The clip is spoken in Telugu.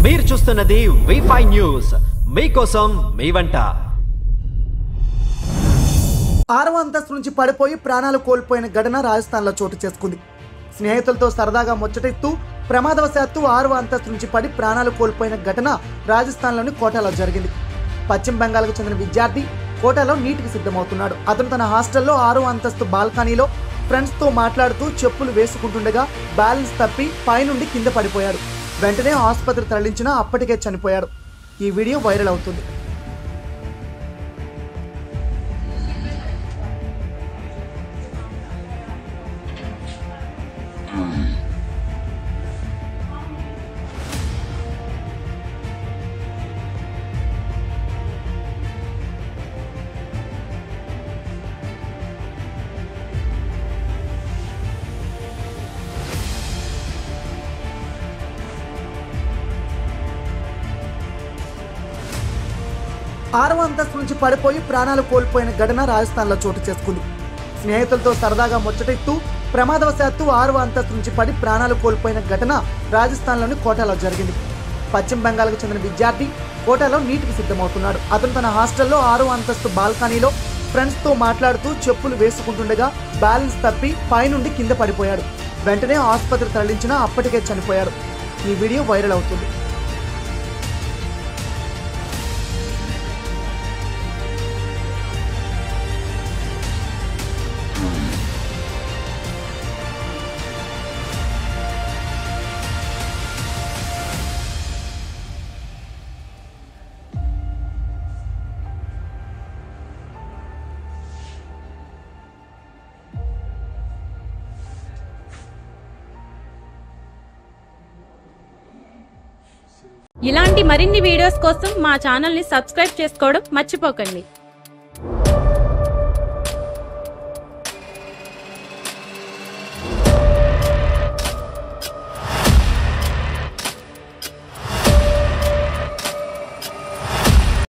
మీరు చూస్తున్నది వి ఫైవ్ న్యూస్ మీకోసం మీ వంట ఆరవ అంతస్తు నుంచి పడిపోయి ప్రాణాలు కోల్పోయిన ఘటన రాజస్థాన్లో చోటు చేసుకుంది స్నేహితులతో సరదాగా ముచ్చటిస్తూ ప్రమాదవశాత్తు ఆరవ అంతస్తు నుంచి పడి ప్రాణాలు కోల్పోయిన ఘటన రాజస్థాన్లోని కోటాలో జరిగింది పశ్చిమ బెంగాల్కు చెందిన విద్యార్థి కోటాలో నీటికి సిద్ధమవుతున్నాడు అతను తన హాస్టల్లో ఆరో అంతస్తు బాల్కనీలో ఫ్రెండ్స్తో మాట్లాడుతూ చెప్పులు వేసుకుంటుండగా బ్యాలెన్స్ తప్పి పైనుండి కింద పడిపోయాడు వెంటనే ఆసుపత్రి తరలించినా అప్పటికే చనిపోయాడు ఈ వీడియో వైరల్ అవుతుంది ఆరవ అంతస్తు నుంచి పడిపోయి ప్రాణాలు కోల్పోయిన ఘటన రాజస్థాన్లో చోటు చేసుకుంది స్నేహితులతో సరదాగా ముచ్చటిస్తూ ప్రమాదవశాత్తు ఆరవ అంతస్తు నుంచి పడి ప్రాణాలు కోల్పోయిన ఘటన రాజస్థాన్లోని కోటాలో జరిగింది పశ్చిమ బెంగాల్కు చెందిన విద్యార్థి కోటాలో నీటికి సిద్ధమవుతున్నాడు అతను తన హాస్టల్లో ఆరో అంతస్తు బాల్కనీలో ఫ్రెండ్స్తో మాట్లాడుతూ చెప్పులు వేసుకుంటుండగా బ్యాలెన్స్ తప్పి పైనుండి కింద పడిపోయాడు వెంటనే ఆసుపత్రి తరలించినా అప్పటికే చనిపోయాడు ఈ వీడియో వైరల్ అవుతుంది ఇలాంటి మరిన్ని వీడియోస్ కోసం మా ఛానల్ని సబ్స్క్రైబ్ చేసుకోవడం మర్చిపోకండి